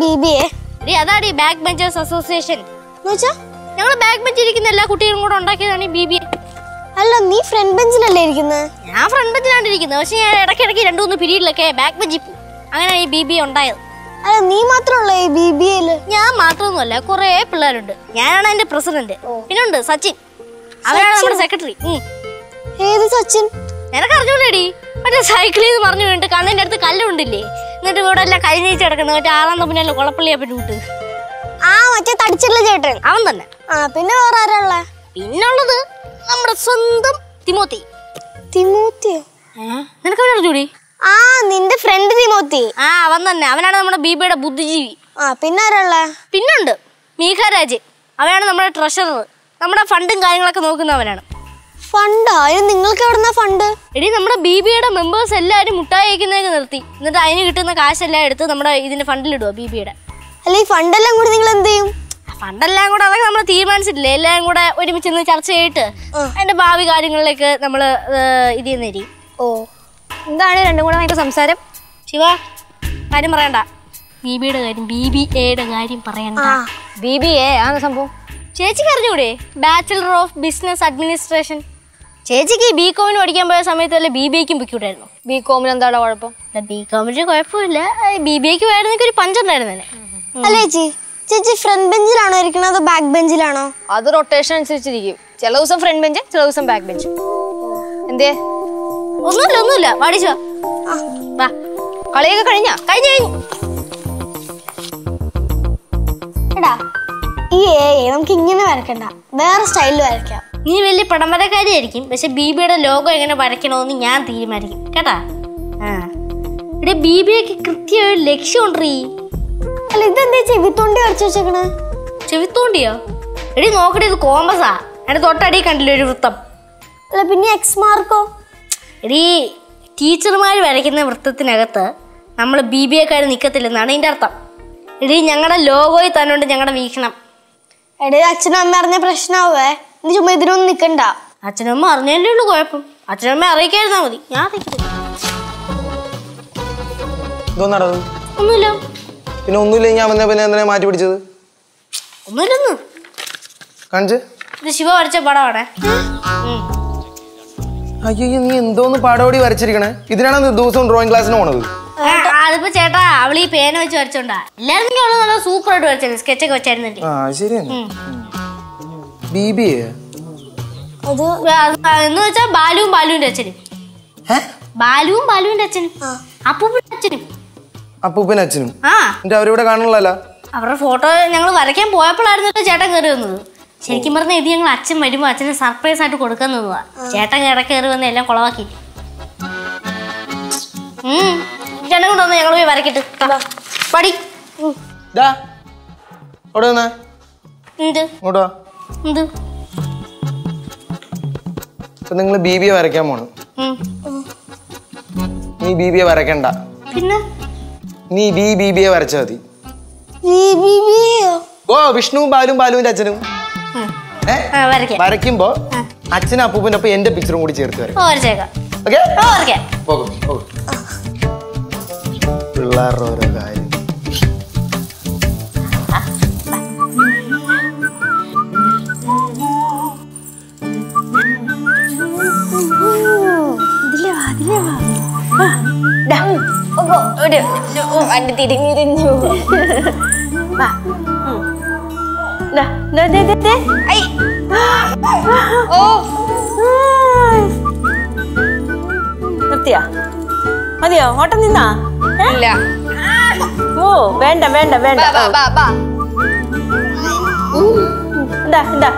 B B A എടി അതാടി back benchers association എന്നുവെച്ചാ ഞങ്ങൾ ബാക്ക് ബെഞ്ചിൽ ഇരിക്കുന്ന എല്ലാ കുട്ടികളും കൂടെ ഉണ്ടാക്കിയതാണ് ഈ ബി ബി അല്ല നീ ഫ്രണ്ട് ബെഞ്ചിലല്ലേ ഇരിക്കുന്നത് ഞാൻ ഫ്രണ്ട് ബെഞ്ചിലാണ് ഇരിക്കുന്നത് പക്ഷെ ഞാൻ ഇടയ്ക്കിടയ്ക്ക് രണ്ടു മൂന്ന് പീരീഡിലൊക്കെ ബാക്ക് ബെഞ്ചിൽ പോകും അങ്ങനെയാണ് ഈ ബി ബി ഉണ്ടായത് അല്ല നീ മാത്രമുള്ള ഈ ബി ബി എയില് ഞാൻ മാത്രമൊന്നുമല്ല കുറേ പിള്ളേരുണ്ട് ഞാനാണ് എന്റെ പ്രസിഡന്റ് പിന്നെ ഉണ്ട് സച്ചിൻ അവനാണ് നമ്മുടെ സെക്രട്ടറി ഏത് സച്ചിൻ നിനക്ക് അറിഞ്ഞൂലേടി മറ്റേ സൈക്കിളിൽ നിന്ന് പറഞ്ഞു വീണിട്ട് കണ്ണിന്റെ അടുത്ത് കല്ലുണ്ടില്ലേ എന്നിട്ട് ഇവിടെ എല്ലാം കഴിഞ്ഞേച്ച് കിടക്കുന്നത് മറ്റേ ആറാം തമ്മിലല്ല കുളപ്പള്ളിയെ പറ്റി വിട്ട് ആ മറ്റേ തടിച്ചുള്ള ചേട്ടൻ അവൻ തന്നെ ആ പിന്നെ വേറെ ആരാ ഉള്ളെ പിന്നുള്ളത് നമ്മുടെ സ്വന്തം തിമോത്തി തിമോത്തിയോ നിനക്ക് അവനെ അറിഞ്ഞൂടി ആ നിന്റെ ഫ്രണ്ട് തിമോത്തി ആ അവൻ തന്നെ അവനാണ് നമ്മുടെ ബിബിയുടെ ബുദ്ധിജീവി ആ പിന്നെ ആരാ ഉള്ളെ പിന്നുണ്ട് മീഖാരാജ് അവനാണ് നമ്മുടെ ട്രഷറർ നമ്മുടെ ഫണ്ടും കാര്യങ്ങളൊക്കെ നോക്കുന്നവനാണ് ഫണ്ടാ അതിന് നിങ്ങൾക്ക് എവിടുന്നാ ഫണ്ട് എടി നമ്മുടെ ബി ബിയുടെ മെമ്പേഴ്സ് എല്ലാവരും മുട്ടായി അയക്കുന്നതൊക്കെ നിർത്തി എന്നിട്ട് അതിന് കിട്ടുന്ന കാശെല്ലാം എടുത്ത് നമ്മുടെ ഇതിന്റെ ഫണ്ടിലിടുക ബി ബിയുടെ അല്ല ഈ ഫണ്ടെല്ലാം കൂടി നിങ്ങൾ എന്ത് ചെയ്യും ഫണ്ടെല്ലാം കൂടെ അതൊക്കെ നമ്മൾ തീരുമാനിച്ചിട്ടില്ലേ എല്ലാം കൂടെ ഒരുമിച്ച് നിന്ന് ചർച്ച ചെയ്തിട്ട് അതിന്റെ ഭാവി കാര്യങ്ങളിലേക്ക് നമ്മൾ ഇത് ചെയ്യുന്നേരി ഓ എന്താണ് രണ്ടും കൂടെ ഭയങ്കര സംസാരം ശിവ കാര്യം പറയണ്ട ബി ബിയുടെ കാര്യം ബി ബി എയുടെ കാര്യം പറയണ്ട ബി ബി എ ആണ് സംഭവം ചേച്ചിക്ക് അറിഞ്ഞൂടെ ബാച്ചിലർ ഓഫ് ബിസിനസ് അഡ്മിനിസ്ട്രേഷൻ ചേച്ചിക്ക് ബി കോമിന് പഠിക്കാൻ പോയ സമയത്ത് വല്ല ബി ബി എക്കും പൊക്കിവിടായിരുന്നു ബി കോമിന് എന്താണ് കുഴപ്പം ബി കോമിന് കുഴപ്പമില്ല ബി ബി എക്ക് പോയായിരുന്നെങ്കിൽ ഒരു പഞ്ചുണ്ടായിരുന്നു തന്നെ അല്ല ചേച്ചി ചേച്ചി ഫ്രണ്ട് ബെഞ്ചിലാണോ ഇരിക്കണത് അതോ ബാക്ക് ബെഞ്ചിലാണോ അത് റൊട്ടേഷൻ അനുസരിച്ചിരിക്കും ചില ദിവസം ഫ്രണ്ട് ബെഞ്ച് ചില ദിവസം ബാക്ക് ബെഞ്ച് എന്തേ ഒന്നുമില്ല ഒന്നുമില്ല പാടിച്ചോ വാ കളിയൊക്കെ കഴിഞ്ഞാ കഴിഞ്ഞു കഴിഞ്ഞു എടാ ഈ എ നമുക്ക് ഇങ്ങനെ വരക്കണ്ട വേറെ സ്റ്റൈലിൽ വരയ്ക്കാം നീ വലിയ പടംവരക്കാരിയായിരിക്കും പക്ഷെ ബി ബിയുടെ ലോഗോ എങ്ങനെ വരയ്ക്കണമെന്ന് ഞാൻ തീരുമാനിക്കും കേട്ടാ ആ ഇവിടെ ബി ബി എക്ക് കൃത്യ ഒരു ലക്ഷ്യമുണ്ടീ അല്ല ഇതെന്താ ചെവിത്തോണ്ടി വരച്ചു വെച്ചേക്കണേ ചെവിത്തോണ്ടിയോ എടി നോക്കട്ടെ ഇത് കോമ്പസാ എന്റെ തൊട്ടടി കണ്ടില്ലേ ഒരു വൃത്തം അല്ല പിന്നെ എക്സ് മാർക്കോ എടി ടീച്ചർമാർ വരയ്ക്കുന്ന വൃത്തത്തിനകത്ത് നമ്മൾ ബി ബി എക്കാർ നിൽക്കത്തില്ലെന്നാണ് ഇതിൻ്റെ അർത്ഥം എടി ഞങ്ങളുടെ ലോഗോയിൽ തന്നെ ഉണ്ട് ഞങ്ങളുടെ വീക്ഷണം എടേ അച്ഛനും അമ്മ അറിഞ്ഞ പ്രശ്നമാവേ നീ ചുമ്മാ ഇതിനൊന്നും നിക്കണ്ട അച്ഛനമ്മ അറിഞ്ഞതിൻ്റെ ഉള്ളൂ കുഴപ്പം അച്ഛനമ്മ അറിയിക്കാതിരുന്നാൽ മതി ഞാൻ അറിയിക്കത്തില്ല ഇതൊന്നടത് ഒന്നുമില്ല പിന്നെ ഒന്നുമില്ല ഞാൻ വന്ന പിന്നെ എന്തിനാ മാറ്റി പിടിച്ചത് ഒന്നുമില്ലെന്ന് കാണിച്ച് ഇത് ശിവ വരച്ച പടമാണേ ഉം. അയ്യോ നീ എന്തോന്ന് പാടോടി വരച്ചിരിക്കണേ ഇതിനാണ് ദിവസവും ഡ്രോയിങ് ക്ലാസ്സിന് പോണത് ആ, അതിപ്പോ ചേട്ടാ അവള് ഈ പേന വെച്ച് വരച്ചോണ്ടാ എല്ലാരും അവള് നല്ല സൂപ്പർ ആയിട്ട് വരച്ചായിരുന്നു സ്കെച്ചൊക്കെ വെച്ചായിരുന്നില്ലേ ആ ശരിയാണ് ബി ബി അത് എന്ന് വെച്ചാ ബാലുവും ബാലുവിന്റെ അച്ഛനും ബാലുവും ബാലുവിന്റെ അച്ഛനും അപ്പൂപ്പിന്റെ അച്ഛനും അപ്പൂപ്പനും അച്ഛനും ആ എന്നിട്ട് അവരിവിടെ കാണുള്ളല്ലോ അവരുടെ ഫോട്ടോ ഞങ്ങൾ വരയ്ക്കാൻ പോയപ്പോഴായിരുന്നു ചേട്ടൻ കയറി വന്നത് ശരിക്കും പറഞ്ഞ ഇത് ഞങ്ങൾ അച്ഛൻ വരുമ്പോ അച്ഛന് സർപ്രൈസ് ആയിട്ട് കൊടുക്കാൻ നിന്നതാ ചേട്ടൻ ഇട കയറി വന്ന് എല്ലാം കുളവാക്കി ഉം ചേട്ടൻ കൊണ്ടുവന്ന് ഞങ്ങൾ പോയി വരക്കിട്ട് പടി ഡാ അവിടെ വന്നാ എന്ത് ഇങ്ങോട്ടോ എന്ത് ഇപ്പൊ നിങ്ങൾ ബി ബി എ വരയ്ക്കാൻ പോണ് ഉം. നീ ബി ബി എ വരയ്ക്കണ്ട പിന്നെ നീ ബി ബി ബി എ വരച്ചാ മതി ബി ബി ബി എയോ ഓ വിഷ്ണുവും ബാലും ബാലുവിന്റെ അച്ഛനും ഉം. ഏ ആ വരയ്ക്കാം വരയ്ക്കുമ്പോ അച്ഛനും അപ്പൂപ്പൻ്റെ ഒപ്പം എന്റെ പിക്ചറും കൂടി ചേർത്ത് വരയ്ക്കും ഓ വരച്ചേക്കാം ഓക്കെ ഓ വരയ്ക്കാം പോകും പോകും പിള്ളേരുടെ ഓരോ കാര്യം ഇതിലേ വാ ഇതിലേ വാ വണ്ടി തിരിഞ്ഞിരിഞ്ഞു ഓ നിർത്തിയാ മതിയോ ഓട്ടം നിന്നാ ഏ? ഇല്ല ഓ വേണ്ട വേണ്ട വേണ്ട ബാ ബാ ബാ എന്താ എന്താ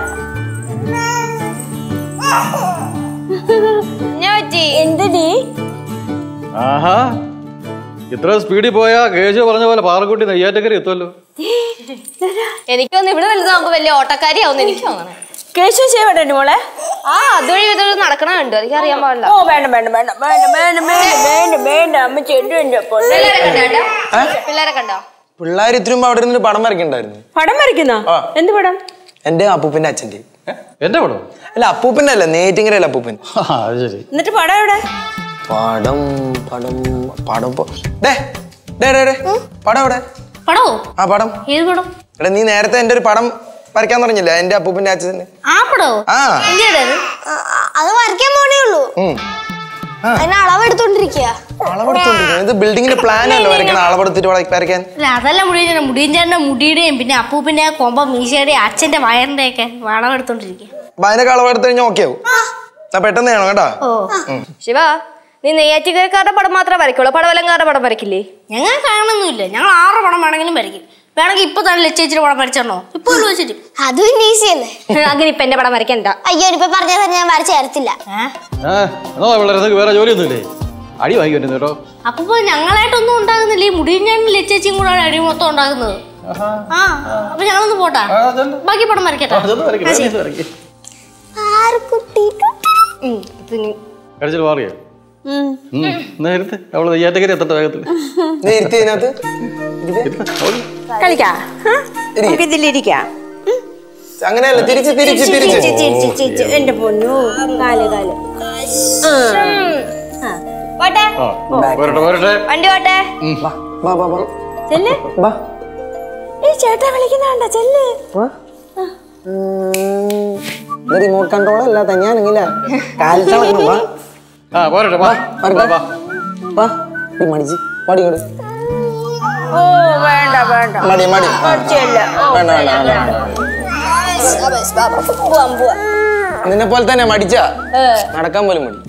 ഞാറ്റി എന്തടി ആഹാ ഇത്ര സ്പീഡിൽ പോയാ കേശു പറഞ്ഞ പോലെ പാറക്കുട്ടി നെയ്യാറ്റക്കര എത്തുമല്ലോ എനിക്കൊന്ന് ഇവിടെ വലുതാകുമ്പോ വലിയ ഓട്ടക്കാരിയാവുന്ന എനിക്ക് തോന്നണം കേശു ചെയ്യണ്ടേ മോളെ ആ അതുവഴി ഇതൊരു നടക്കണ കണ്ടു എനിക്ക് അറിയാൻ പാടില്ല ഓ വേണ്ട വേണ്ട വേണ്ട വേണ്ട വേണ്ട വേണ്ട വേണ്ട വേണ്ട അമ്മ ചെണ്ടു എന്റെ പൊന്നെ പിള്ളേരെ കണ്ടോ പിള്ളേരെ കണ്ടോ പിള്ളേർ ഇത്തിരി അവിടെ ഇരുന്ന് പടം വരയ്ക്കണ്ടായിരുന്നു പടം വരയ്ക്കുന്ന ആ. എന്ത് പടം എന്റെ അപ്പൂപ്പന്റെ അച്ഛന്റെ എന്റെ പടം അല്ല അപ്പൂപ്പന്റെ അല്ല നേറ്റിങ്ങര അല്ല അപ്പൂപ്പൻ ആ, അത് ശരി എന്നിട്ട് പടം എവിടെ പടം പടം പടം പോ- ഡേ ഡേ ഡേ ഡേ പടം എവിടെ പടവോ ആ പടം ഏത് പടം എടാ നീ നേരത്തെ എൻ്റെ ഒരു പടം വരയ്ക്കാൻ പറഞ്ഞില്ല എൻ്റെ അപ്പൂപ്പിൻ്റെ അച്ഛൻ്റെ ആ പടവോ ആ എന്തിനാ അത് ആ, ആ, അത് വരയ്ക്കാൻ പോണേ ഉള്ളൂ ഉം. അതിന് അളവെടുത്തോണ്ടിരിക്കുക അളവെടുത്തോണ്ടിരിക്കണം ഇത് ബിൽഡിങ്ങിന്റെ പ്ലാൻ അല്ലേ വരയ്ക്കണം അളവെടുത്തിട്ട് വര- വരയ്ക്കാൻ അല്ല അതല്ല മുടിയൻ മുടിയഞ്ചാന്റെ മുടിയുടെയും പിന്നെ അപ്പൂപ്പിന്റെ കൊമ്പ മീശയുടെയും അച്ഛന്റെ വയറിന്റെ ഒക്കെ വളമെടുത്തോണ്ടിരിക്കുക അപ്പൊ അതിനൊക്കെ അളവെടുത്ത് കഴിഞ്ഞാൽ ഓക്കെ ആവും ആ പെട്ടെന്ന് ചെയ്യണം കേട്ടോ ശിവ നീ നെയ്യാറ്റിക്കരക്കാരുടെ പടം മാത്രമേ വരയ്ക്കുള്ളൂ പടവലങ്കാരുടെ പടം വരയ്ക്കില്ലേ ഞങ്ങൾ കാണുന്നൊന്നുമില്ല ഞങ്ങൾ ആറ് പടം വേണമെങ്കിലും വരയ്ക്കും വേണമെങ്കിൽ ഇപ്പൊ തന്നെ ലച്ചേച്ചിയുടെ പടം വരച്ചോ ഇപ്പൊ ഒന്ന് വെച്ചിട്ട് അതും പിന്നെ ഈസി അല്ലേ അങ്ങനെ ഇപ്പൊ എന്റെ പടം വരയ്ക്കണ്ട അയ്യോ ഇപ്പൊ പറഞ്ഞാൽ തന്നെ ഞാൻ വരച്ചു തരത്തില്ല ഏഹ് ഏ എന്നാ പിള്ളേരെ നിങ്ങൾക്ക് വേറെ ജോലിയൊന്നുമില്ലേ അടി വാങ്ങിക്കുന്നു കേട്ടോ അപ്പൊ ഞങ്ങളായിട്ടൊന്നും ഉണ്ടാകുന്നില്ല ഈ മുടിയഞ്ചാനും ലച്ചേച്ചിയും കൂടെ അടി മൊത്തം ഉണ്ടാക്കുന്നത് ആ അപ്പൊ ഞങ്ങളൊന്ന് പോട്ടാ ബാക്കി പടം വരയ്ക്കട്ടെ ആർക്കുട്ടി കഴിച്ചിട്ട് മാറിയോ നേരത്തെ അവള് നെയ്യാറ്റക്കര എത്തട്ടെ വേഗത്തിൽ നീ ഇരുത്തി അതിനകത്ത് കളിക്കാ ഇരി. നമുക്ക് ഇതിലിരിക്കാം അങ്ങനെയല്ല തിരിച്ച് തിരിച്ച് തിരിച്ച് എന്റെ പൊന്നു കാല് കാല് പോട്ടെ ആ പോരട്ടെ പോരട്ടെ വണ്ടി പോട്ടെ വാ വാ വാ വാ ചെല്ല് വാ ഈ ചേട്ടാ വിളിക്കുന്നുണ്ട ചെല്ല് റിമോട്ട് കൺട്രോൾ അല്ല തന്നെയാണെങ്കിലാ കാലിച്ച വേണം വാ ആ പോരട്ടെ വാ വാ, വാ വാ ഈ മടിച്ച് മടി കൊടു ഓ വേണ്ട വേണ്ട മടി മടി ആ, ചെല്ല് വേണ്ട വേണ്ട വേണ്ട നിന്നെ പോലെ തന്നെ മടിച്ച നടക്കാൻ പോലും മടി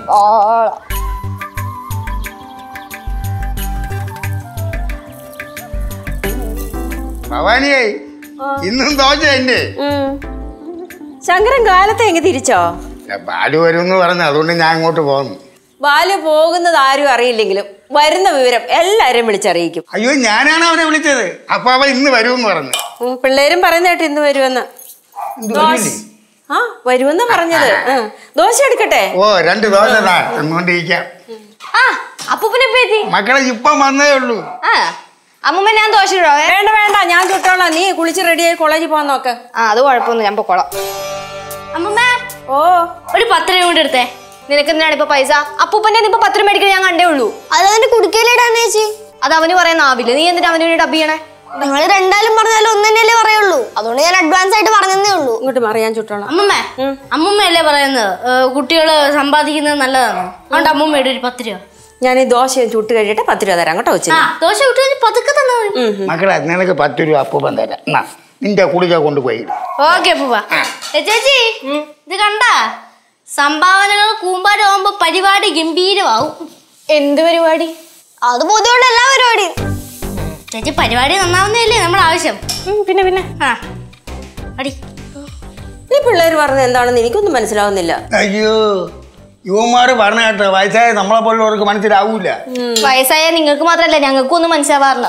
ഭവാനിയേ ഇന്നും ദോശ എന്റെ ശങ്കരൻ കാലത്തെ എങ്ങ് തിരിച്ചോ ബാലു വരും എന്ന് പറഞ്ഞു അതുകൊണ്ട് ഞാൻ അങ്ങോട്ട് പോന്നു ബാല് പോകുന്നത് ആരും അറിയില്ലെങ്കിലും വരുന്ന വിവരം എല്ലാരും വിളിച്ചറിയിക്കും അയ്യോ ഞാനാണ് അവനെ വിളിച്ചത് അപ്പൊ അവ ഇന്ന് വരുമെന്ന് പറഞ്ഞു ഉം, പിള്ളേരും പറയുന്ന കേട്ട് ഇന്ന് വരുമെന്ന് ദോശ ആ വരുമെന്ന് പറഞ്ഞത് ഉം. ദോശ എടുക്കട്ടെ ഓ രണ്ട് ദോശ താ അങ്ങോട്ടിരിക്കാം ആ അപ്പൂപ്പനെ പേത്തി മക്കളെ ഇപ്പം വന്നേ ഉള്ളൂ ആ അമ്മൂമ്മ ഞാൻ ദോശ ഇടോ വേണ്ട വേണ്ട ഞാൻ ചുട്ടോളാം നീ കുളിച്ച് റെഡിയായി കോളേജിൽ പോകാൻ നോക്ക് ആ അത് കുഴപ്പമൊന്നും ഞാൻ പൊക്കോളാം അമ്മമ്മ ഓ ഒരു പത്ത് രൂപ കൊണ്ട് എടുത്തേ നിനക്ക് എന്തിനാണ് ഇപ്പൊ പൈസ അപ്പൂപ്പന്റെ ഇപ്പൊ പത്ത് രൂപ മേടിക്കാൻ ഞാൻ കണ്ടേ ഉള്ളൂ അത് അവന്റെ കുടുക്കയിലിടാന്ന് ചേച്ചി അത് അവന് പറയാൻ ആവില്ല നീ എന്തിനാ അവന് വേണ്ടി ഡബ് ചെയ്യണേ നിങ്ങൾ രണ്ടാലും പറഞ്ഞാലും ഒന്ന് തന്നെയല്ലേ പറയുള്ളൂ അതുകൊണ്ട് ഞാൻ അഡ്വാൻസ് ആയിട്ട് പറഞ്ഞതേ ഉള്ളൂ ഇങ്ങോട്ട് മാറി ഞാൻ ചുട്ടോളാം അമ്മമ്മ അമ്മമ്മയല്ലേ പറയുന്നത് കുട്ടികൾ സമ്പാദിക്കുന്നത് നല്ലതാണ് അതുകൊണ്ട് അമ്മമ്മ ഇടും ഒരു പത്ത് രൂപ ഞാൻ ഈ ദോശ ചുട്ട് കഴിയട്ടെ പത്ത് രൂപ തരാം കേട്ടോ വെച്ച് ആ ദോശ വിട്ടു കഴിഞ്ഞ് പതുക്കെ തന്നെ മതി മക്കളെ നിനക്ക് പത്ത് രൂപ അപ്പൂപ്പൻ തരാം എന്നാ നിന്റെ കുളിക കൊണ്ടുപോയി ഓക്കെ പൂവ ചേച്ചി ഇത് കണ്ട സംഭാവനകൾ കൂമ്പാരമാകുമ്പോ പരിപാടി ഗംഭീരമാവും എന്ത് പരിപാടി അത് പൊതുവുള്ള എല്ലാ പരിപാടിയും ചേച്ചി പരിപാടി നന്നാവുന്നതല്ലേ നമ്മുടെ ആവശ്യം ഉം, പിന്നെ പിന്നെ ആ അടി ഈ പിള്ളേർ പറഞ്ഞത് എന്താണെന്ന് എനിക്കൊന്നും മനസ്സിലാവുന്നില്ല അയ്യോ യുവമാര് പറഞ്ഞ കേട്ടോ വയസ്സായ നമ്മളെ പോലുള്ളവർക്ക് മനസ്സിലാവൂല വയസ്സായ നിങ്ങൾക്ക് മാത്രല്ല ഞങ്ങൾക്കും ഒന്നും മനസ്സിലാവാറില്ല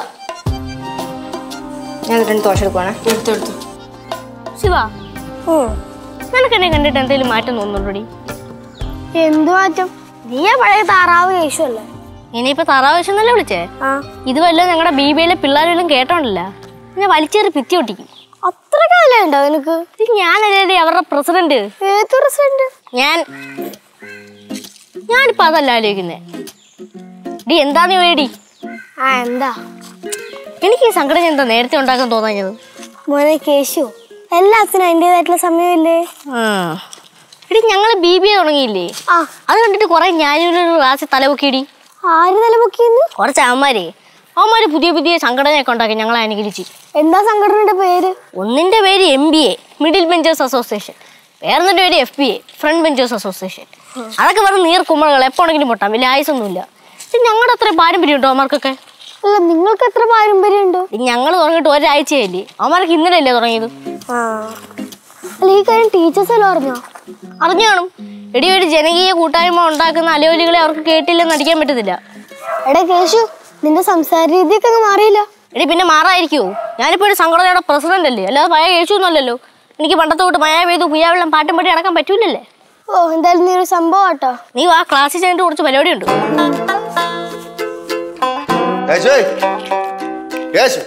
ഞാൻ രണ്ട് ദോശ എടുക്കുവാണേ എടുത്തു എടുത്തു ശിവ നിനക്ക് എന്നെ കണ്ടിട്ട് എന്തെങ്കിലും മാറ്റം തോന്നുന്നുണ്ടോടി എന്ത് മാറ്റം നീയാ പഴയ താറാവ് കേശു അല്ലേ ഇനിയിപ്പോ താറാവശ്യം വിളിച്ചേ ആ ഇത് വല്ലതും ഞങ്ങളുടെ ബി ബിയിലെ പിള്ളേരെല്ലാം കേട്ടോണ്ടല്ല ഞാൻ വലിച്ചേറി ഭിത്തി ഒട്ടിക്കും അത്ര കാലം ഉണ്ടോ നിനക്ക് ഇത് ഞാനല്ലേ അവരുടെ പ്രസിഡന്റ് ഏത് പ്രസിഡന്റ് ഞാൻ ഞാനിപ്പോ അതല്ല ആലോചിക്കുന്നേ ഡി എന്താന്ന് വേടി ആ എന്താ എനിക്ക് ഈ സങ്കടം എന്താ നേരത്തെ ഉണ്ടാക്കാൻ തോന്നിയത് മോനെ കേശു എല്ലാത്തിനും അതിൻ്റെതായിട്ടുള്ള സമയമില്ലേ എടി ഞങ്ങൾ ബി ബി എ തുടങ്ങിയില്ലേ ആ അത് കണ്ടിട്ട് കുറെ ഞാനൊരു ക്ലാസ്സിൽ തലപൊക്കിയിടി ആര് തലപൊക്കിന്ന് കുറച്ച് അവന്മാരെ അവന്മാര് പുതിയ പുതിയ സംഘടനയൊക്കെ ഉണ്ടാക്കി ഞങ്ങളെ അനുകരിച്ച് എന്താ സംഘടനയുടെ പേര് ഒന്നിന്റെ പേര് M B A middle benchers association വേറൊന്നിന്റെ പേര് F B A front benchers association അതൊക്കെ വെറും നീർക്കുമ്പളകൾ എപ്പോണെങ്കിലും പൊട്ടാം വലിയ ആയുസൊന്നുമില്ല ഇത് ഞങ്ങളുടെ അത്ര പാരമ്പര്യം ഉണ്ടോ അവന്മാർക്കൊക്കെ അല്ല നിങ്ങൾക്ക് എത്ര പാരമ്പര്യം ഉണ്ട് ഞങ്ങൾ തുടങ്ങിയിട്ട് ഒരാഴ്ചയല്ലേ അവന്മാർക്ക് ഇന്നലെയല്ലേ തുടങ്ങിയത് ആ അല്ല ഈ കാര്യം ടീച്ചേഴ്സ് എല്ലാം അറിഞ്ഞോ അറിഞ്ഞു കാണും എടി ഒരു ജനകീയ കൂട്ടായ്മ ഉണ്ടാക്കുന്ന അലയോലികളെ അവർക്ക് കേട്ടില്ലെന്ന് അടിക്കാൻ പറ്റത്തില്ല എടാ കേശു നിന്റെ സംസാര രീതിയൊക്കെ അങ്ങ് മാറിയില്ല എടി പിന്നെ മാറായിരിക്കുമോ ഞാനിപ്പോ ഒരു സംഘടനയുടെ പ്രസിഡന്റ് അല്ലേ അല്ലാതെ പഴയ കേൾച്ചൊന്നുമല്ലല്ലോ എനിക്ക് പണ്ടത്തെ തൊട്ട് മഴ പെയ്തു പുയ്യാവെള്ളം പാട്ടും പാടി നടക്കാൻ പറ്റൂലല്ലേ ഓ എന്തായാലും നീ ഒരു സംഭവം കേട്ടോ നീ ആ ക്ലാസ്സിൽ ചെന്നിട്ട് കുറച്ച് പരിപാടിയുണ്ട് യേശുവേ യേശു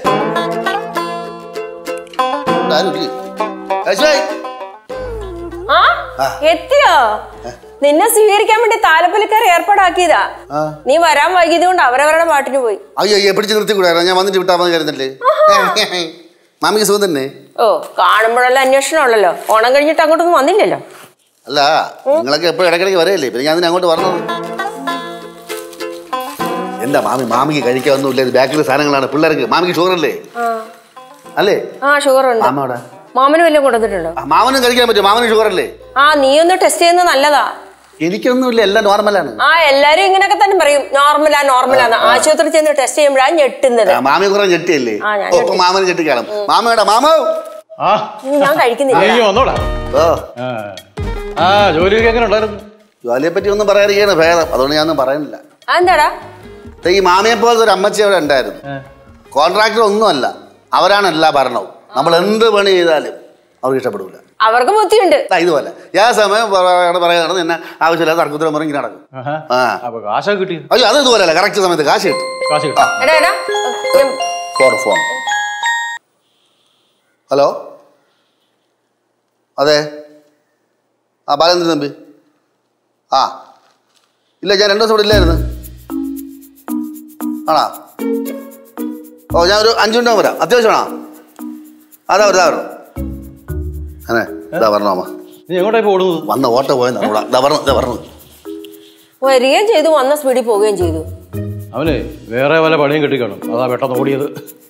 ആരുമില്ലേ യേശുവേ ആ എത്തിയോ നിന്നെ സ്വീകരിക്കാൻ വേണ്ടി താലപ്പൊലിക്കാർ ഏർപ്പാടാക്കിയതാ നീ വരാൻ വൈകിയത് കൊണ്ട് അവരവരുടെ പാട്ടിന് പോയി അയ്യോ അയ്യോ പിടിച്ച് നിർത്തി കൂടായിരുന്നു ഞാൻ വന്നിട്ട് വിട്ടാൽ മതി കരുതല്ലേ മാമിക്ക് സുഖം തന്നെ ഓ കാണുമ്പോഴെല്ലാം അന്വേഷണം ഉള്ളല്ലോ ഓണം കഴിഞ്ഞിട്ട് അങ്ങോട്ടൊന്നും വന്നില്ലല്ലോ അല്ല നിങ്ങളൊക്കെ എപ്പോഴും ഇടയ്ക്കിടയ്ക്ക് വരെയല്ലേ പിന്നെ ഞാൻ അതിന് അങ്ങോട്ട് പറഞ്ഞത് എന്താ മാമി മാമിക്ക് കഴിക്കാനൊന്നുമില്ല ഇത് ബാക്കിലെ സാധനങ്ങളാണ് പിള്ളേർക്ക് മാമിക്ക് ഷുഗർ അല്ലേ അല്ലേ ആ ഷുഗർ ഉണ്ട് മാമ അവിടെ മാമന് വല്ലതും കൊടുത്തിട്ടുണ്ടോ ആ, മാമനും കഴിക്കാൻ പറ്റും മാമന് ഷുഗർ അല്ലേ ആ നീ ഒന്ന് ടെസ്റ്റ് ചെയ്യുന്നത് നല്ലതാ എനിക്കൊന്നുമില്ല എല്ലാം നോർമലാണ് ആ എല്ലാരും ഇങ്ങനെയൊക്കെ തന്നെ പറയും നോർമലാ നോർമലാന്ന് ആശുപത്രി ചെന്ന് ടെസ്റ്റ് ചെയ്യുമ്പോഴാണ് ഞെട്ടുന്നത് മാമി കുറെ ഞെട്ടിയല്ലേ ആ, ഞാൻ ഓ, ഇപ്പൊ മാമന് ഞെട്ടി കാണും മാമയുടെ മാമോ ആ ഉം, ഞാൻ കഴിക്കുന്നില്ല അയ്യോ വന്നോടാ ഓ ആ. ആ ജോലിയൊക്കെ എങ്ങനെ ഉണ്ടായിരുന്നു ജോലിയെ പറ്റി ഒന്നും പറയാതിരിക്കുകയാണ് ഭേദം അതുകൊണ്ട് ഞാനൊന്നും പറയുന്നില്ല ആ, എന്താടാ ദേ ഈ മാമിയെ പോലത്തെ ഒരു അമ്മച്ചി അവിടെ ഉണ്ടായിരുന്നു കോൺട്രാക്ടർ ഒന്നുമല്ല അവരാണ് എല്ലാ ഭരണവും നമ്മൾ എന്ത് പണി ചെയ്താലും അവർക്ക് ഇഷ്ടപ്പെടില്ല അവർക്ക് ബുദ്ധിയുണ്ട് ഇതുപോലെ ഏ സമയം പറയാനാണ് നിന്നെ ആവശ്യമില്ലാത്ത തർക്കത്തിലും പറഞ്ഞ് ഇങ്ങനെ നടക്കും ആഹാ. ആ അപ്പൊ കാശൊക്കെ കിട്ടി അയ്യോ അത് ഇതുപോലെയല്ല കറക്റ്റ് സമയത്ത് കാശ് കിട്ടും കാശ് കിട്ടി എടാ എടാ ഞാൻ- ഫോൺ ഫോൺ ഹലോ അതെ ആ ബാലേന്ദ്രൻ തമ്പി ആ ഇല്ല ഞാൻ രണ്ടു ദിവസം ഇവിടെ ഇല്ലായിരുന്നു ആണോ ഓ ഞാൻ ഒരു അഞ്ചു മിനിറ്റ് വരാം അത്യാവശ്യമാണോ അതാ വരും, ഇതാ വരണം അതെ ഇതാ വരണോ അമ്മ നീ എങ്ങോട്ടായി ഓടുന്നത് വന്ന ഓട്ടോ പോയെന്നാ ഇവിടെ ഇതാ വരണം ഇതാ വരണം വരികയും ചെയ്തു വന്ന സ്പീഡിൽ പോവുകയും ചെയ്തു അവനെ വേറെ വല്ല പണിയും കിട്ടിക്കാണും അതാ പെട്ടെന്ന് ഓടിയത്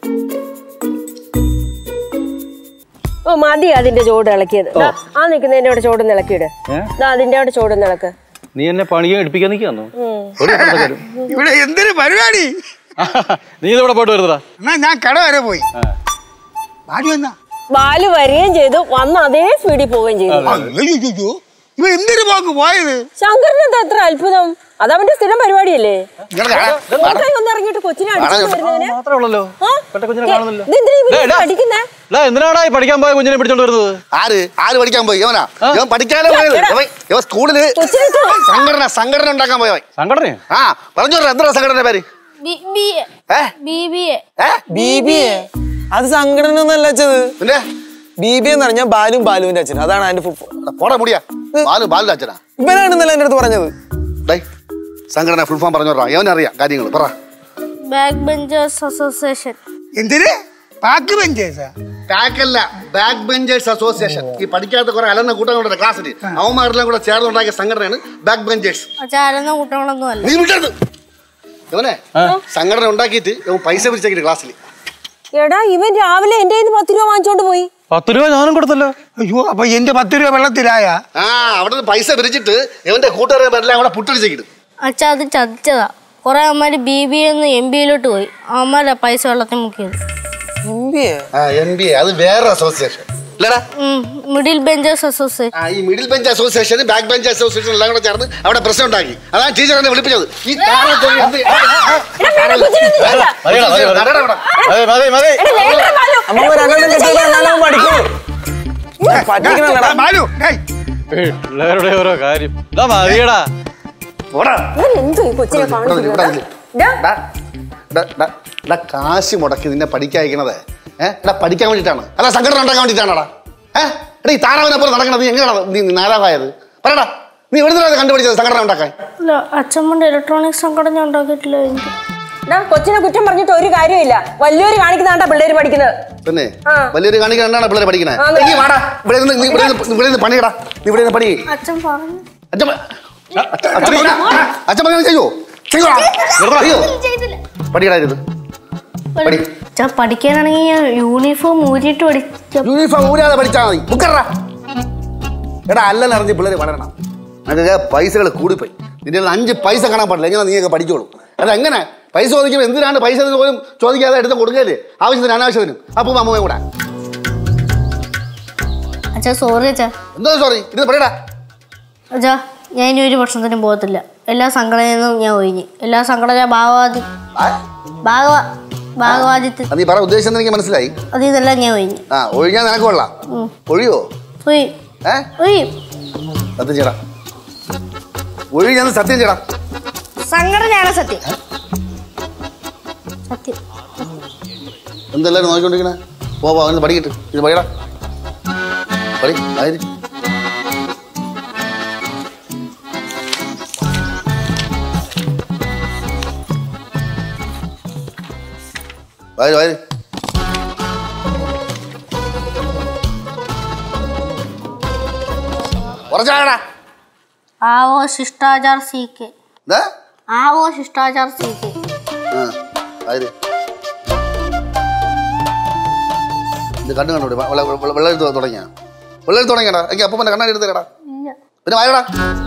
ഓ മതി അതിന്റെ ചോട് ഇളക്കിയത് ദാ, ആ നിൽക്കുന്നതിന്റെ അവിടെ ചോട് ഇളക്കിയിട് ദാ അതിന്റെ അവിടെ ചോട് ഇളക്ക് നീ എന്നെ പണിയെ എടുപ്പിക്കാൻ നിൽക്കാന്നോ ഇവിടെ എന്തൊരു പരിപാടി നീ ഇതിവിടെ പോയിട്ട് വരുന്നതാ എന്നാ ഞാൻ കട വരെ പോയി ഭാര്യ എന്നാ ബാല് വരികയും ചെയ്തു വന്ന അതേ സ്പീഡിൽ പോവുകയും ചെയ്തു അയ്യോ ഇവ എന്തൊരു പോക്ക് പോയത് ശങ്കറിന് എന്താ എത്ര അത്ഭുതം അതവന്റെ സ്ഥിരം പരിപാടിയല്ലേ ഇങ്ങനെ കാണാം. ഇങ്ങോട്ടേക്ക് ഒന്ന് ഇറങ്ങിയിട്ട് കൊച്ചിനെ അടിച്ചു വരുന്നതിന് മാത്രമേ ഉള്ളല്ലോ ആ? പെട്ട കുഞ്ഞിനെ ഏ, കാണുന്നില്ല ഇതെന്തിനാ ഇവര് ഡേ, ഡേ. അടിക്കുന്നേ എടാ എന്തിനാടാ ഈ പഠിക്കാൻ പോയ കുഞ്ഞിനെ പിടിച്ചോണ്ട് വരുന്നത് ആര് ആര് പഠിക്കാൻ പോയി ഇവനാ ഇവൻ പഠിക്കാനേ പോയത് ഇവൻ ഇവൻ സ്കൂളില് കൊച്ചിനെ ഇട്ടോ. സംഘടന സംഘടന ഉണ്ടാക്കാൻ പോയവൻ സംഘടനയോ ആ പറഞ്ഞു എന്താ സംഘടന പേര് A B B A A B B A അത് സംഘടന ഒന്നല്ല അച്ഛത് പിന്നെ ബി ബി എന്ന് പറഞ്ഞാൽ ബാലും ബാലുവിന്റെ അച്ഛൻ അതാണ് അതിന്റെ ഫുൾ എടാ, പോടാ മുടിയാ ബാലു ബാലു അച്ഛനാ ഇവനാണ് ഇന്നലെ എന്റെ അടുത്ത് പറഞ്ഞത് ഡേ സംഘടന ഫുൾ ഫോം പറഞ്ഞു അവനറിയാം കാര്യങ്ങൾ പറ ബാക്ക് ബെഞ്ചേഴ്സ് അസോസിയേഷൻ എന്തിന് പാക്ക് ബെഞ്ചേഴ്സാ ടാക്കല്ല ബാക്ക് ബെഞ്ചേഴ്സ് അസോസിയേഷൻ ഈ പഠിക്കാത്ത കുറെ അലന്ന കൂട്ടങ്ങളുടെ ക്ലാസ്സിൽ അവന്മാരെല്ലാം കൂടെ ചേർന്നുണ്ടാക്കിയ സംഘടനയാണ് ബാക്ക് ബെഞ്ചേഴ്സ് ചാരുന്ന കുട്ടങ്ങളൊന്നും അല്ല നീ വിട്ടരുത് ഇവനെ സംഘടന ഉണ്ടാക്കിയിട്ട് ഇവൻ പൈസ പിരിച്ചേക്കിട്ട് ക്ലാസ്സിൽ എടാ ഇവൻ രാവിലെ എന്റെ കയ്യിന്ന് പത്ത് രൂപ വാങ്ങിച്ചോണ്ട് പോയി പത്ത് രൂപ ഞാനും കൊടുത്തല്ലോ അയ്യോ അപ്പൊ എന്റെ പത്ത് രൂപ വെള്ളത്തിലായ ആ അവിടെ നിന്ന് പൈസ പിരിച്ചിട്ട് ഇവന്റെ കൂട്ടുകാരെ എല്ലാം കൂടെ പുട്ടടിച്ചേക്കിട്ട് അച്ഛാ അത് ചതിച്ചതാ കുറെ അമ്മമാര് ബി ബി എന്ന് എം ബിയിലോട്ട് പോയി അമ്മമാരാ പൈസ വെള്ളത്തിൽ മുക്കിയത് എം ബി എ ആ എം ബി എ അത് വേറെ അസോസിയേഷൻ ഇല്ലടാ മിഡിൽ ബെഞ്ചേഴ്സ് അസോസിയേഷൻ ആ, ഈ middle bench association back bench association എല്ലാം കൂടെ ചേർന്ന് അവിടെ പ്രശ്നം ഉണ്ടാക്കി അതാണ് ടീച്ചർ എന്നെ വിളിപ്പിച്ചത് ഈ താരം ചെറിയ എന്ത്- മതിയെടാ, മതി, മതി. നടടാ ഇവിടെ. മതി മതി മതി അമ്മ രണ്ടെണ്ണം കെട്ടിയപ്പോ എന്നാലും അവൻ പഠിക്കുള്ളൂ പറ്റിക്കണല്ലടാ ബാലു ഏയ്, പിള്ളേരുടെ ഓരോ കാര്യം ഇതാ മതിയടാ പോടാ. ഇവൻ എന്തോ ഈ കൊച്ചിനെ ഇവിടെ വന്നില്ല, ഇവിടെ കാണിച്ചു വന്നില്ല. ഡാ, ഡാ, ഡാ, ഡാ, കാശ് മുടക്കി നിന്നെ പഠിക്കാൻ അയക്കണത് ഏഹ് എടാ പഠിക്കാൻ വേണ്ടിയിട്ടാണ് അല്ല സംഘടന ഉണ്ടാക്കാൻ വേണ്ടിയിട്ടാണോടാ ഏഹ് എടാ ഈ താറാവിനെ പോലെ നടക്കണത് നീ എങ്ങനെയാണ് നീ നാലാവായത് പറയടാ നീ എവിടുന്നാണ് കണ്ടുപിടിച്ചത് സംഘടന ഉണ്ടാക്കാൻ അല്ല അച്ഛമ്മന്റെ ഇലക്ട്രോണിക് സംഘടന ഉണ്ടാക്കിയിട്ടില്ല എനിക്ക് ഡാ, കൊച്ചിനെ കുറ്റം പറഞ്ഞിട്ട് ഒരു കാര്യമില്ല വലിയൊരു കാണിക്കുന്നതാണ്ടാ പിള്ളേര് പഠിക്കുന്നത് പിന്നെ ആ. വലിയൊരു കാണിക്കാൻ എന്താണ് പിള്ളേരെ പഠിക്കണേ ആ, എങ്കി വാടാ ഇവിടെ നിന്ന് നീ ഇവിടെ നിന്ന് ഇവിടെ നിന്ന് പണിയടാ നീ ഇവിടെ നിന്ന് പണി ചെയ്യ്. അച്ഛൻ പറഞ്ഞു അച്ഛൻ പ- അച്ഛൻ അച്ഛൻ പറഞ്ഞ- അച്ഛൻ പറഞ്ഞാൽ ചെയ്യോ ചെയ്യോടാ ചെയ്യോ പഠിക്കടാ ഇത് പഠി അച്ഛാ പഠിക്കാനാണെങ്കിൽ ഞാൻ യൂണിഫോം ഊരിയിട്ട് പഠിച്ച യൂണിഫോം ഊരാതെ പഠിച്ചാൽ മതി ബുക്കറാ എടാ അല്ലെന്ന് അറിഞ്ഞ് പിള്ളേർ വളരണം നിനക്ക് പൈസകൾ കൂടിപ്പോയി നിന്റെ കയ്യിൽ അഞ്ച് പൈസ കാണാൻ പാടില്ല എങ്ങനെ നീയൊക്കെ പഠിക്കോളൂ അല്ല എങ്ങനെ പൈസ ചോദിക്കുമ്പോൾ എന്തിനാണ് പൈസ എന്ന് പോലും ചോദിക്കാതെ എടുത്ത് കൊടുക്കല്ലേ ആവശ്യത്തിന് അനാവശ്യത്തിനും അപ്പം അമ്മയും കൂടെ അച്ഛാ സോറി അച്ഛാ എന്തോ സോറി ഇത് പറയടാ അച്ഛാ ഞാൻ ഇനി ഒരു പ്രശ്നത്തിനും പോകത്തില്ല എല്ലാ സംഘടനയിൽ നിന്നും ഞാൻ ഒഴിഞ്ഞ് എല്ലാ സംഘടന ഭാഗവാദി ഭാഗവ ഭാഗവാദിത്വ അത് നീ പറ ഉദ്ദേശം എനിക്ക് മനസ്സിലായി അതിൽ നിന്നെല്ലാം ഞാൻ ഒഴിഞ്ഞ് ആ ഒഴിഞ്ഞാൽ നിനക്ക് കൊള്ളാം ഉം. ഒഴിയോ ഒഴി ഏ ഒഴി സത്യം ചേടാ ഒഴിഞ്ഞാന്ന് സത്യം ചേടാ സംഘടനയാണ് സത്യം സത്യം എന്തെല്ലാരും നോക്കിക്കൊണ്ടിരിക്കണേ പോ പോ അവന് പഠിക്കട്ടെ ഇത് പഠിയടാ പഠി ആയിരം വയറ് വയറ് കുറച്ചാകടാ ആവോ ശിഷ്ടാചാർ സി കെ എന്താ ആവോ ശിഷ്ടാചാർ സി കെ ആ വയറ് ഇത് കണ്ണു കണ്ടു വെള്ളം എടുത്ത് തുടങ്ങിയ വെള്ളം എടുത്ത് തുടങ്ങിയടാ എനിക്ക് അപ്പം കണ്ണാടി എടുത്ത് തരടാ പിന്നെ വയറടാ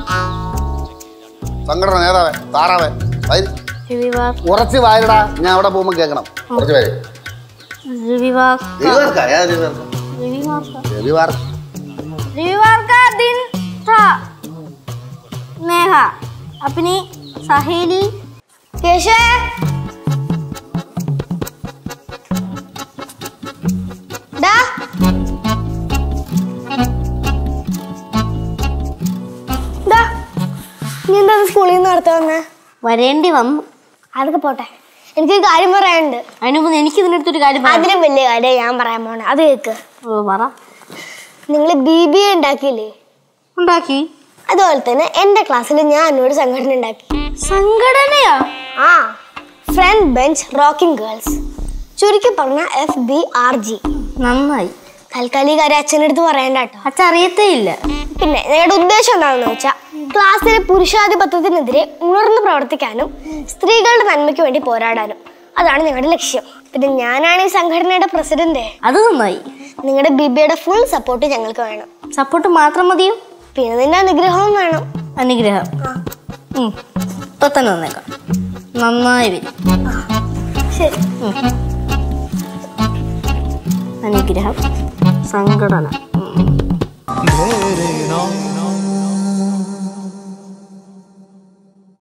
സംഘടന നേതാവേ താറാവേ വയറ് രവിവാർ കുറച്ച് വായരടാ ഞാൻ അവിടെ പോകുമ്പോൾ കേൾക്കണം കുറച്ച് പേര് രവിവാർ രവിവാർക്കാ ഏതാ രവിവാർക്ക രവിവാർക്ക രവിവാർക്ക് रविवार का दिन था नेहा अपनी सहेली കേശേ ഡാ ഡാ, നീ എന്താ സ്കൂളിൽ നിന്ന് നടത്ത വന്നേ വരേണ്ടി വന്നു അതൊക്കെ പോട്ടെ എനിക്കൊരു കാര്യം പറയാനുണ്ട് അതിനു മുമ്പ് എനിക്ക് ഇതിനടുത്തൊരു കാര്യം പറയാം അതിലും വലിയ കാര്യം ഞാൻ പറയാൻ പോണേ അത് കേക്ക് ഓ പറ നിങ്ങൾ ബി ബി എ ഉണ്ടാക്കിയില്ലേ ഉണ്ടാക്കി അതുപോലെ തന്നെ എൻ്റെ ക്ലാസ്സിൽ ഞാൻ ഒരു സംഘടന ഉണ്ടാക്കി സംഘടനയാ ആ ഫ്രണ്ട് ബെഞ്ച് റോക്കിംഗ് ഗേൾസ് ചുരുക്കി പറഞ്ഞ എഫ് ബി ആർ ജി നന്നായി തൽക്കാലിക കാര്യം അച്ഛനടുത്ത് പറയണ്ട കേട്ടോ അച്ഛ അറിയത്തേ ഇല്ല പിന്നെ ഞങ്ങളുടെ ഉദ്ദേശം എന്താണെന്ന് വെച്ചാൽ ക്ലാസ്സിലെ പുരുഷാധിപത്യത്തിനെതിരെ ഉണർന്ന് പ്രവർത്തിക്കാനും സ്ത്രീകളുടെ നന്മയ്ക്ക് വേണ്ടി പോരാടാനും അതാണ് ഞങ്ങളുടെ ലക്ഷ്യം പിന്നെ ഞാനാണ് ഈ സംഘടനയുടെ പ്രസിഡന്റ് അത് നന്നായി നിങ്ങളുടെ ബിബിയുടെ ഫുൾ സപ്പോർട്ട് ഞങ്ങൾക്ക് വേണം സപ്പോർട്ട് മാത്രം മതിയോ പിന്നെ നിന്റെ അനുഗ്രഹവും വേണം അനുഗ്രഹം ഉം. ഇപ്പൊ തന്നെ വന്നേക്കാം നന്നായി വരും ശരി അനുഗ്രഹം സംഘടന ഉം. ढेरे नाम